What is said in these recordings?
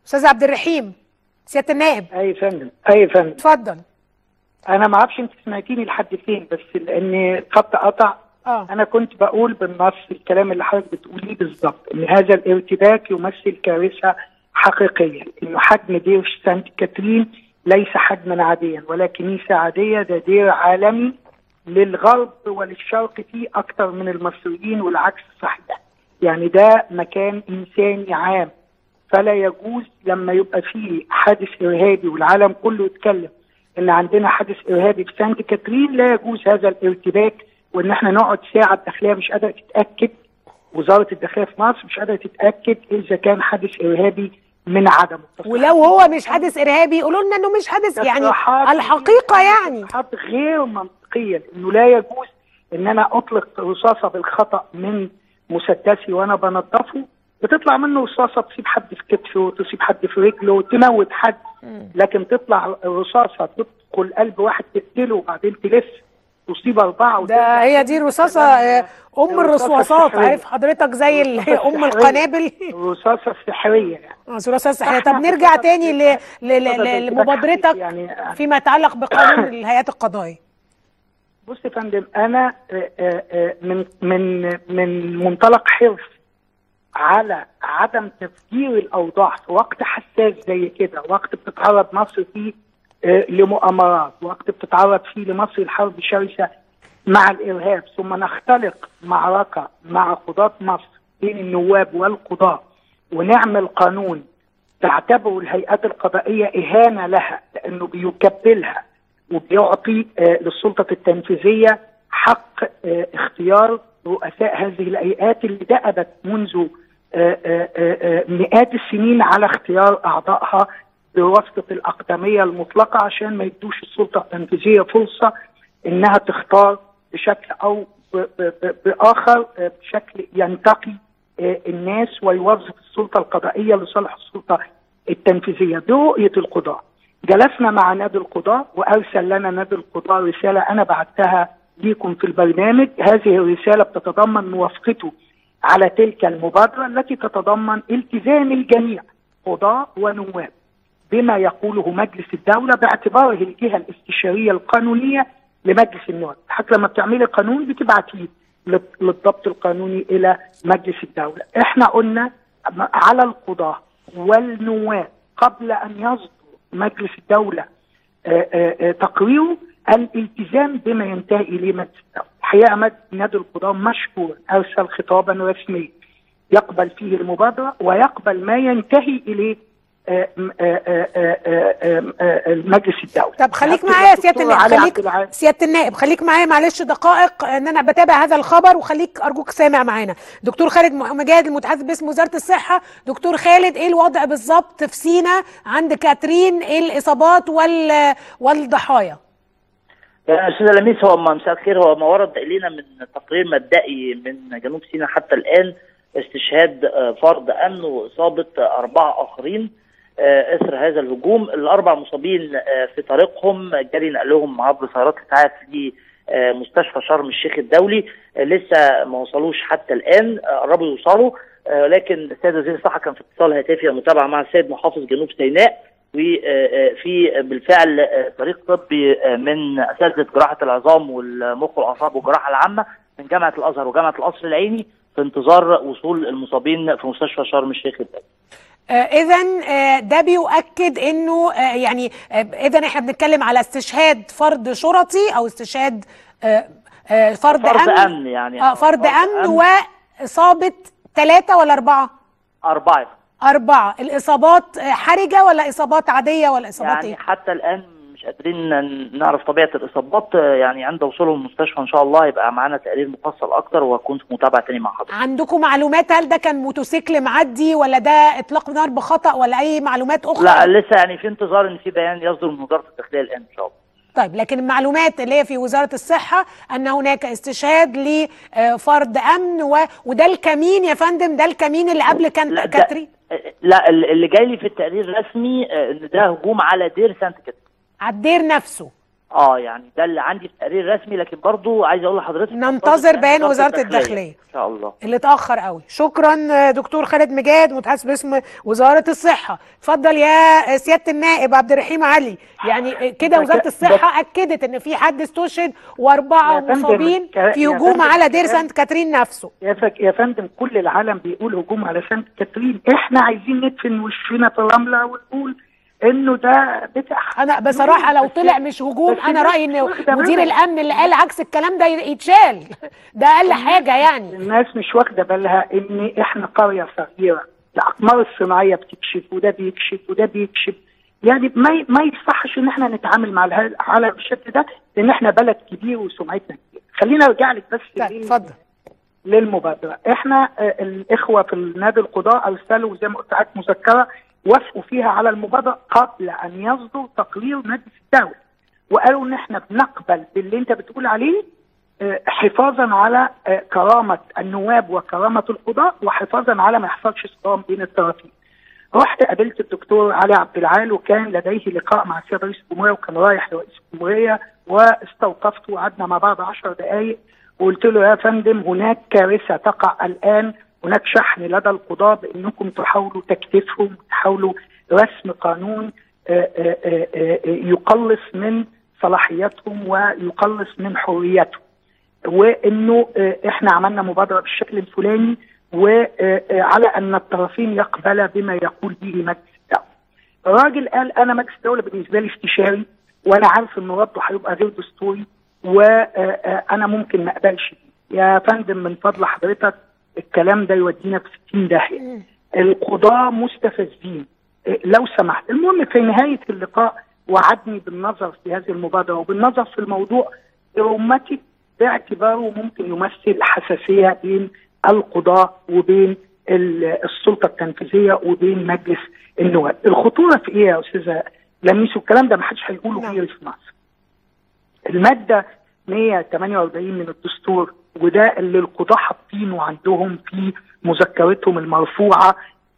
استاذ عبد الرحيم سياده النائب اي فندم اي فندم اتفضل انا ما اعرفش انت سمعتيني لحد فين بس لان خط قطع اه انا كنت بقول بالنص الكلام اللي حضرتك بتقوليه بالظبط ان هذا الارتباك يمثل كارثه حقيقيه انه حجم دير سانت كاترين ليس حجما عاديا ولا كنيسه عاديه ده دير عالمي للغرب وللشرق فيه اكثر من المصريين والعكس صحيح يعني ده مكان انساني عام فلا يجوز لما يبقى فيه حادث ارهابي والعالم كله يتكلم ان عندنا حادث ارهابي في سانت كاترين لا يجوز هذا الارتباك وان احنا نقعد ساعه الداخليه مش قادره تتاكد وزاره الداخليه في مصر مش قادره تتاكد اذا كان حادث ارهابي من عدمه ولو هو مش حادث ارهابي يقولوا لنا انه مش حادث يعني تصريحات- الحقيقه يعني تصريحات غير منطقيه انه لا يجوز ان انا اطلق رصاصه بالخطا من مسدسي وانا بنظفه بتطلع منه رصاصه تصيب حد في كتفه تصيب حد في رجله تموت حد لكن تطلع رصاصه تدخل قلب واحد تقتله وبعدين تلف تصيب اربعه ده هي دي رصاصه آه، ام الرصاصة الرصاصات السحرية. عارف حضرتك زي ال- الرصاصة ام السحرية. القنابل الرصاصه السحريه يعني آه، رصاصه سحريه طب نرجع تاني ل- ل- ل- لمبادرتك يعني فيما يتعلق بقانون الهيئات القضائيه بص يا فندم انا آه، آه، آه، من من من منطلق حرص على عدم تفجير الاوضاع في وقت حساس زي كده وقت بتتعرض مصر فيه آه، لمؤامرات وقت بتتعرض فيه لمصر لحرب شرسه مع الارهاب ثم نختلق معركه مع قضاه مصر بين النواب والقضاه ونعمل قانون تعتبر الهيئات القضائيه اهانه لها لانه بيكبلها وبيعطي آه، للسلطه التنفيذيه حق آه، اختيار رؤساء هذه الهيئات اللي دأبت منذ آه، آه، آه، مئات السنين على اختيار اعضائها بواسطه الاقدميه المطلقه عشان ما يدوش السلطه التنفيذيه فرصه انها تختار بشكل او ب- ب- ب- باخر آه، بشكل ينتقي آه، الناس ويوظف السلطه القضائيه لصالح السلطه التنفيذيه دي رؤيه القضاه جلسنا مع نادي القضاء وارسل لنا نادي القضاء رساله انا بعتها ليكم في البرنامج هذه الرساله بتتضمن موافقته على تلك المبادره التي تتضمن التزام الجميع قضاء ونواب بما يقوله مجلس الدوله باعتباره الجهه الاستشاريه القانونيه لمجلس النواب حتى لما بتعملي قانون بتبعتيه لل- للضبط القانوني الى مجلس الدوله احنا قلنا على القضاه والنواب قبل ان يصدر مجلس الدوله آه، آه، آه، تقريره الالتزام بما ينتهي اليه مجلس الدوله. الحقيقه مد- نادي القضاه مشكور ارسل خطابا رسميا يقبل فيه المبادره ويقبل ما ينتهي اليه آه، م- آه، آه، آه، آه، آه، مجلس الدوله. طب خليك هكتب معايا يا سياده للدكتور النائب علي خليك عبد العال. سياده النائب خليك معايا معلش دقائق ان انا بتابع هذا الخبر وخليك ارجوك سامع معانا دكتور خالد مح- مجاهد المتحدث باسم وزاره الصحه دكتور خالد ايه الوضع بالظبط في سينا عند كاترين ايه الاصابات وال والضحايا يا استاذ لميس هو ما مساء الخير هو ما ورد الينا من تقرير مبدئي من جنوب سيناء حتى الان استشهاد آه، فرد امن واصابه آه، اربعه اخرين آه، اثر هذا الهجوم الاربع مصابين آه، في طريقهم جري نقلهم عبر سيارات اسعاف لمستشفى شرم الشيخ الدولي آه، لسه ما وصلوش حتى الان آه، قربوا يوصلوا آه، لكن السيد وزير الصحه كان في اتصال هاتفي ومتابعه مع السيد محافظ جنوب سيناء وفي بالفعل آه، فريق طبي آه، من اساتذه جراحه العظام والمخ والاعصاب والجراحه العامه من جامعه الازهر وجامعه القصر العيني في انتظار وصول المصابين في مستشفى شرم الشيخ الدولي. اذا ده بيؤكد انه آه، يعني اذا احنا بنتكلم على استشهاد فرد شرطي او استشهاد آه، آه، فرد, فرد امن امن يعني اه فرد فرد امن أمن. واصابه ثلاثه ولا اربعه اربعه اربعه الاصابات آه، حرجه ولا اصابات عاديه ولا اصابات يعني ايه حتى الان مش قادرين نعرف طبيعه الاصابات آه، يعني عند وصولهم المستشفى ان شاء الله يبقى معانا تقرير مفصل اكتر وهكون في متابعه تاني مع حضرتك. عندكم معلومات هل ده كان موتوسيكل معدي ولا ده اطلاق نار بخطا ولا اي معلومات اخرى لا لسه يعني في انتظار ان في بيان يصدر من وزاره الداخليه الان ان شاء الله. طيب لكن المعلومات اللي هي في وزارة الصحة أن هناك استشهاد لفرد أمن و... وده الكمين يا فندم ده الكمين اللي قبل كان لا ده- كاترين لا اللي جاي لي في التقرير الرسمي آه، ان ده هجوم على دير سانت كاترين على الدير نفسه اه يعني ده اللي عندي في تقرير رسمي لكن برضو عايز اقول لحضرتك ننتظر بيان وزاره الداخليه ان شاء الله اللي اتاخر قوي شكرا دكتور خالد مجاد متحدث باسم وزاره الصحه اتفضل يا سياده النائب عبد الرحيم علي يعني كده وزاره الصحه اكدت ان في حد استشهد واربعه يا فندم، مصابين يا في هجوم فندم، على دير يا- سانت كاترين نفسه يا فك يا فندم كل العالم بيقول هجوم على سانت كاترين احنا عايزين ندفن وشنا في الرمله ونقول انه ده بتاع انا بصراحه لو بس- طلع مش هجوم بس انا الناس رايي ان واخدة مدير بالها. الامن اللي قال عكس الكلام ده يتشال ده اقل حاجه يعني الناس مش واخده بالها ان احنا قريه صغيره الاقمار الصناعيه بتكشف وده بيكشف وده بيكشف يعني ما ي- ما يصحش ان احنا نتعامل مع الها- العالم بالشكل ده لان احنا بلد كبير وسمعتنا كبيره خلينا ارجع لك بس طيب لل- اتفضل للمبادره احنا آه، الاخوه في النادي القضاء ارسلوا زي ما قلت لحضرتك مذكره وافقوا فيها على المبادره قبل ان يصدر تقرير مجلس الدوله وقالوا ان احنا بنقبل باللي انت بتقول عليه آه، حفاظا على آه، كرامه النواب وكرامه القضاء وحفاظا على ما يحصلش صدام بين الطرفين. رحت قابلت الدكتور علي عبد العال وكان لديه لقاء مع السيد رئيس الجمهوريه وكان رايح لرئيس الجمهوريه واستوقفته وقعدنا مع بعض 10 دقائق وقلت له يا فندم هناك كارثه تقع الان هناك شحن لدى القضاة بانكم تحاولوا تكتفهم تحاولوا رسم قانون آه، آه، آه، آه، يقلص من صلاحياتهم ويقلص من حريتهم وانه آه، احنا عملنا مبادره بالشكل الفلاني وعلى ان الطرفين يقبل بما يقول به مجلس الدوله. الراجل قال انا مجلس الدوله بالنسبه لي استشاري وانا عارف ان رده هيبقى غير دستوري وانا ممكن ما اقبلش بيه. يا فندم من فضل حضرتك الكلام ده يودينا في 60 داهيه. القضاه مستفزين إيه، لو سمحت المهم في نهايه اللقاء وعدني بالنظر في هذه المبادره وبالنظر في الموضوع برمتي باعتباره ممكن يمثل حساسيه بين القضاء وبين ال- السلطه التنفيذيه وبين مجلس النواب. الخطوره في ايه يا استاذه لميس والكلام ده ما حدش هيقوله نعم. غير في مصر. الماده 148 من الدستور وده اللي القضاة حاطينه عندهم في مذكرتهم المرفوعة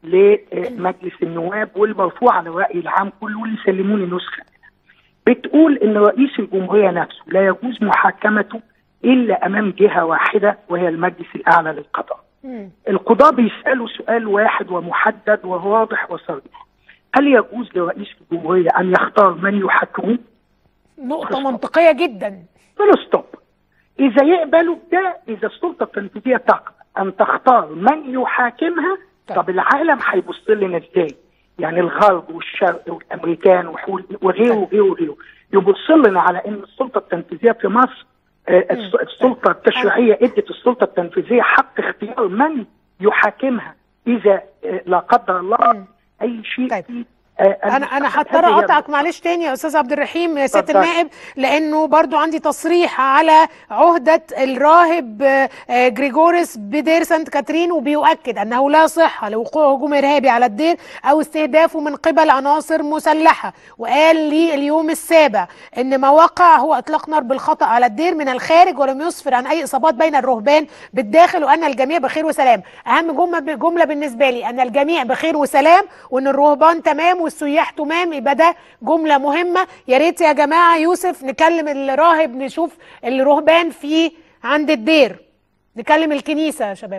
لمجلس النواب والمرفوعة على الرأي العام كله واللي سلموني نسخة منها. بتقول ان رئيس الجمهورية نفسه لا يجوز محاكمته الا امام جهة واحدة وهي المجلس الاعلى للقضاء. مم. القضاة بيسألوا سؤال واحد ومحدد وواضح وصريح. هل يجوز لرئيس الجمهورية ان يختار من يحاكمه؟ نقطه منطقيه جدا فول ستوب اذا يقبلوا ده اذا السلطه التنفيذيه تقبل ان تختار من يحاكمها طيب. طب العالم هيبص لنا ازاي؟ يعني الغرب والشرق والامريكان وحول- وغيره طيب. وغيره وغيره يبص لنا على ان السلطه التنفيذيه في مصر آه، الس- السلطه التشريعيه ادت السلطه التنفيذيه حق اختيار من يحاكمها اذا آه، لا قدر الله اي شيء طيب. في آه، انا انا المستقبل. هضطر هذه هي اقطعك معلش تاني يا استاذ عبد الرحيم يا سياده اتفضل. النائب لانه برضو عندي تصريح على عهده الراهب آه، آه، جريجوريس بدير سانت كاترين وبيؤكد انه لا صحه لوقوع هجوم ارهابي على الدير او استهدافه من قبل عناصر مسلحه وقال لي اليوم السابع ان ما وقع هو اطلاق نار بالخطا على الدير من الخارج ولم يسفر عن اي اصابات بين الرهبان بالداخل وان الجميع بخير وسلام اهم جمله جمله بالنسبه لي ان الجميع بخير وسلام وان الرهبان تمام والسياح تمام يبقى ده جمله مهمه يا ريت يا جماعه يوسف نكلم الراهب نشوف الرهبان في عند الدير نكلم الكنيسه يا شباب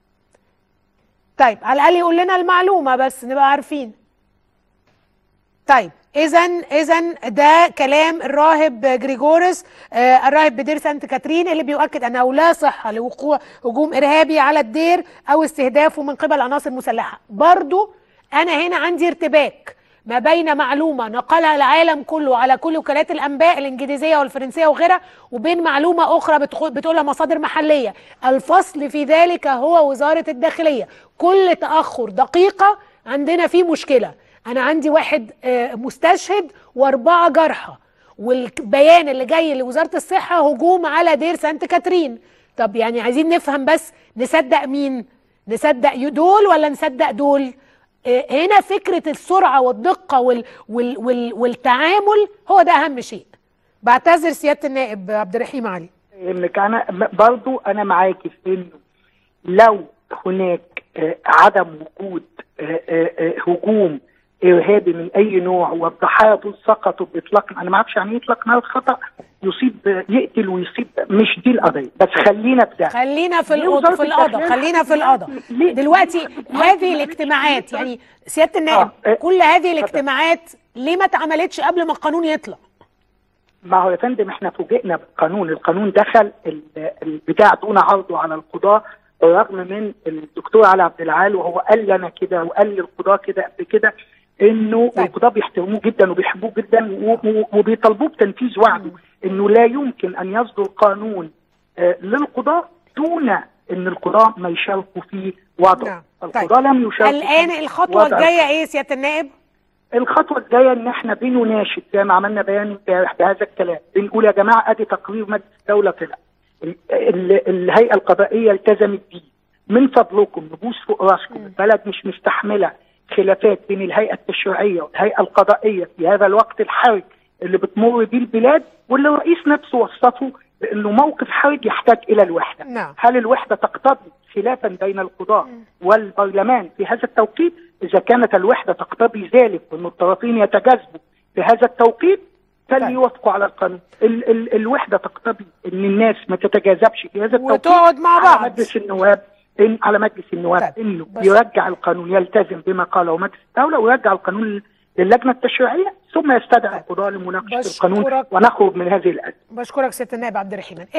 طيب على الاقل يقول لنا المعلومه بس نبقى عارفين طيب اذا اذا ده كلام الراهب جريجوريس آه الراهب بدير سانت كاترين اللي بيؤكد انه لا صحه لوقوع هجوم ارهابي على الدير او استهدافه من قبل عناصر مسلحه برضو انا هنا عندي ارتباك ما بين معلومه نقلها العالم كله على كل وكالات الانباء الانجليزيه والفرنسيه وغيرها وبين معلومه اخرى بتخ- بتقولها مصادر محليه الفصل في ذلك هو وزاره الداخليه كل تاخر دقيقه عندنا فيه مشكله انا عندي واحد آه، مستشهد واربعه جرحى والبيان اللي جاي لوزاره الصحه هجوم على دير سانت كاترين طب يعني عايزين نفهم بس نصدق مين نصدق دول ولا نصدق دول آه، هنا فكره السرعه والدقه وال وال وال والتعامل هو ده اهم شيء بعتذر سياده النائب عبد الرحيم علي انك انا برضو انا معاكي في انه لو هناك آه، عدم وجود آه، آه، آه، هجوم ارهابي من اي نوع والضحايا دول سقطوا باطلاق انا ما اعرفش يعني ايه اطلاق نار خطا يصيب يقتل ويصيب مش دي القضيه بس خلينا في ده خلينا في ليه القضاء وزارة في القضاء الداخلية خلينا في القضاء ليه- دلوقتي هذه الاجتماعات يعني سياده النائب آه، آه، كل هذه الاجتماعات ليه ما اتعملتش قبل ما القانون يطلع ما هو يا فندم احنا فوجئنا بالقانون، القانون دخل ال- البتاع دون عرضه على القضاء بالرغم من الدكتور علي عبد العال وهو قال لنا كده وقال للقضاة كده قبل كده انه طيب. القضاة بيحترموه جدا وبيحبوه جدا و- و- وبيطالبوه بتنفيذ وعده انه لا يمكن ان يصدر قانون آه، للقضاء دون ان القضاة ما يشاركوا في وضعه. نعم. القضاة لم يشاركوا الان في الخطوه وضع الجايه ايه سياده النائب الخطوه الجايه ان احنا بنناشد زي ما عملنا بيان امبارح بهذا الكلام بنقول يا جماعه ادي تقرير مجلس الدوله طلع ال- ال- الهيئه القضائيه التزمت بيه من فضلكم نبوس فوق راسكم البلد مش مستحمله خلافات بين الهيئه التشريعيه والهيئه القضائيه في هذا الوقت الحرج اللي بتمر بيه البلاد واللي الرئيس نفسه وصفه بانه موقف حرج يحتاج الى الوحده نعم. هل الوحده تقتضي خلافا بين القضاة والبرلمان في هذا التوقيت إذا كانت الوحدة تقتضي ذلك وأن الطرفين يتجاذبوا في هذا التوقيت فليوافقوا على القانون ال ال الوحدة تقتضي أن الناس ما تتجاذبش في هذا التوقيت وتقعد مع بعض. على مجلس النواب إن على مجلس النواب طيب، انه بس- يرجع القانون يلتزم بما قاله مجلس الدوله ويرجع القانون للجنه التشريعيه ثم يستدعي القضاء لمناقشه بشكرك. القانون ونخرج من هذه الازمه بشكرك سياده النائب عبد الرحيم